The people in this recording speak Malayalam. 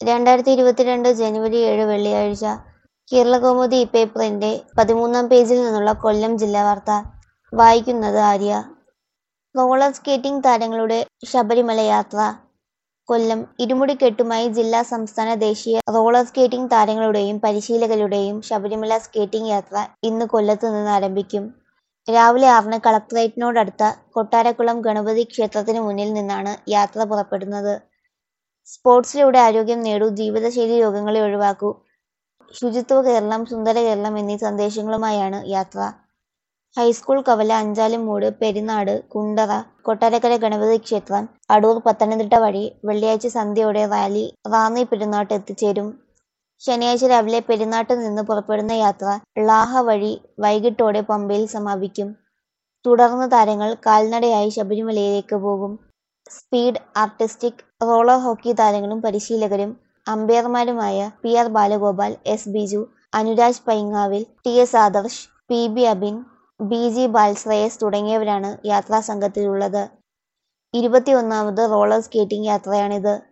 രണ്ടായിരത്തി ഇരുപത്തിരണ്ട് ജനുവരി ഏഴ് വെള്ളിയാഴ്ച കേരളകൗമുദി പേപ്പറിന്റെ പതിമൂന്നാം പേജിൽ നിന്നുള്ള കൊല്ലം ജില്ലാ വാർത്ത വായിക്കുന്നത് ആര്യ റോളർ സ്കേറ്റിംഗ് താരങ്ങളുടെ ശബരിമല യാത്ര കൊല്ലം ഇരുമുടിക്കെട്ടുമായി ജില്ലാ സംസ്ഥാന ദേശീയ റോളർ സ്കേറ്റിംഗ് താരങ്ങളുടെയും പരിശീലകരുടെയും ശബരിമല സ്കേറ്റിംഗ് യാത്ര ഇന്ന് കൊല്ലത്ത് നിന്ന് ആരംഭിക്കും രാവിലെ ആറിന് കളക്ടറേറ്റിനോടടുത്ത കൊട്ടാരക്കുളം ഗണപതി ക്ഷേത്രത്തിന് മുന്നിൽ നിന്നാണ് യാത്ര പുറപ്പെടുന്നത് സ്പോർട്സിലൂടെ ആരോഗ്യം നേടൂ ജീവിതശൈലി രോഗങ്ങളെ ഒഴിവാക്കൂ ശുചിത്വ കേരളം സുന്ദര കേരളം എന്നീ സന്ദേശങ്ങളുമായാണ് യാത്ര ഹൈസ്കൂൾ കവല അഞ്ചാലുംമൂട് പെരിനാട് കുണ്ടറ കൊട്ടാരക്കര ഗണപതി ക്ഷേത്രം അടൂർ പത്തനംതിട്ട വഴി വെള്ളിയാഴ്ച സന്ധ്യയോടെ റാലി റാന്നി പെരുന്നാട്ട് എത്തിച്ചേരും ശനിയാഴ്ച രാവിലെ പെരുന്നാട്ട് നിന്ന് പുറപ്പെടുന്ന യാത്ര ളാഹ വഴി വൈകിട്ടോടെ പമ്പയിൽ സമാപിക്കും തുടർന്ന് താരങ്ങൾ കാൽനടയായി ശബരിമലയിലേക്ക് പോകും സ്പീഡ് ആർട്ടിസ്റ്റിക് റോളർ ഹോക്കി താരങ്ങളും പരിശീലകരും അമ്പയർമാരുമായ P R Balagopal S Biju Anuraj Paingavil T S Adarsh P B Abin B G Balsreyas തുടങ്ങിയവരാണ് യാത്രാ സംഘത്തിലുള്ളത് ഇരുപത്തിയൊന്നാമത് റോളർ സ്കേറ്റിംഗ് യാത്രയാണിത്